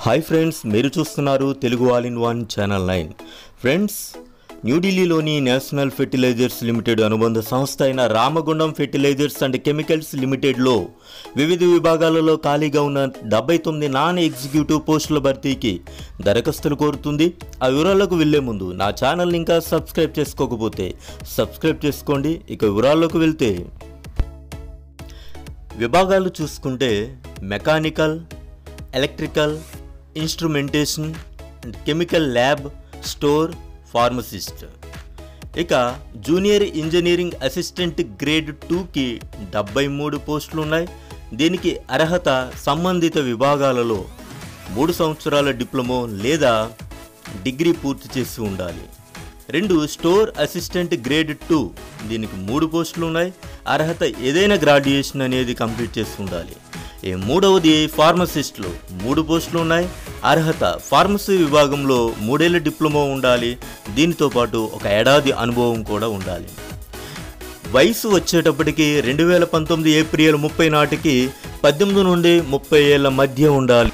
hi friends మీరు చూస్తున్నారు Telugu all in one channel nine friends న్యూఢిల్లీలోని నేషనల్ ఫెర్టిలైజర్స్ లిమిటెడ్ అనుబంధ సంస్థ అయిన రామగుండం ఫెర్టిలైజర్స్ అండ్ కెమికల్స్ లిమిటెడ్లో వివిధ విభాగాలలో ఖాళీగా ఉన్న డెబ్బై తొమ్మిది నాన్ ఎగ్జిక్యూటివ్ పోస్టుల భర్తీకి దరఖాస్తులు కోరుతుంది ఆ వివరాలకు వెళ్లే ముందు నా ఛానల్ని ఇంకా సబ్స్క్రైబ్ చేసుకోకపోతే సబ్స్క్రైబ్ చేసుకోండి ఇక వివరాల్లోకి వెళ్తే విభాగాలు చూసుకుంటే mechanical electrical instrumentation and chemical lab store pharmacist ఇక జూనియర్ ఇంజనీరింగ్ అసిస్టెంట్ గ్రేడ్ టూకి డెబ్బై మూడు పోస్టులు ఉన్నాయి దీనికి అర్హత సంబంధిత విభాగాలలో మూడు సంవత్సరాల డిప్లొమో లేదా డిగ్రీ పూర్తి చేసి ఉండాలి రెండు స్టోర్ అసిస్టెంట్ గ్రేడ్ టూ దీనికి మూడు పోస్టులు ఉన్నాయి అర్హత ఏదైనా గ్రాడ్యుయేషన్ అనేది కంప్లీట్ చేసి ఉండాలి ఈ మూడవది ఫార్మసిస్ట్లో మూడు పోస్టులు ఉన్నాయి అర్హత ఫార్మసీ విభాగంలో మూడేళ్ల డిప్లొమా ఉండాలి దీనితో పాటు ఒక ఏడాది అనుభవం కూడా ఉండాలి వయసు వచ్చేటప్పటికి రెండు వేల పంతొమ్మిది ఏప్రిల్ ముప్పై నాటికి పద్దెనిమిది నుండి ముప్పై ఏళ్ళ మధ్య ఉండాలి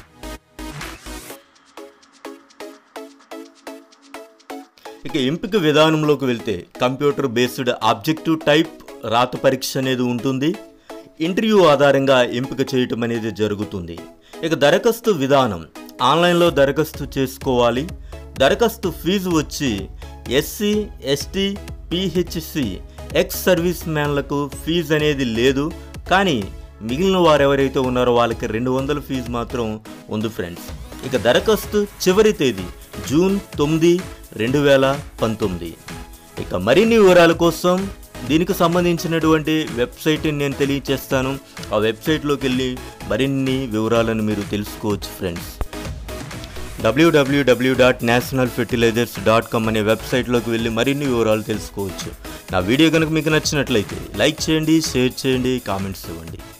ఇక ఎంపిక విధానంలోకి వెళ్తే కంప్యూటర్ బేస్డ్ ఆబ్జెక్టివ్ టైప్ రాత పరీక్ష అనేది ఉంటుంది ఇంటర్వ్యూ ఆధారంగా ఎంపిక చేయటం అనేది జరుగుతుంది ఇక దరఖాస్తు విధానం ఆన్లైన్లో దరఖాస్తు చేసుకోవాలి దరఖాస్తు ఫీజు వచ్చి SC ST PHC ex service మ్యాన్లకు ఫీజు అనేది లేదు కానీ మిగిలిన వారు ఎవరైతే ఉన్నారో వాళ్ళకి రెండు వందల ఫీజు మాత్రం ఉంది ఫ్రెండ్స్ ఇక దరఖాస్తు చివరి తేదీ జూన్ తొమ్మిది రెండు వేల పంతొమ్మిది ఇక మరిన్ని వివరాల కోసం దీనికి సంబంధించినటువంటి వెబ్సైట్ని నేను తెలియచేస్తాను ఆ వెబ్సైట్లోకి వెళ్ళి మరిన్ని వివరాలను మీరు తెలుసుకోవచ్చు ఫ్రెండ్స్ డబ్ల్యూడబ్ల్యూడబ్ల్యూ dot national fertilizers dot com అనే వెబ్సైట్లోకి వెళ్ళి మరిన్ని వివరాలు తెలుసుకోవచ్చు నా వీడియో కనుక మీకు నచ్చినట్లయితే లైక్ చేయండి షేర్ చేయండి కామెంట్స్ ఇవ్వండి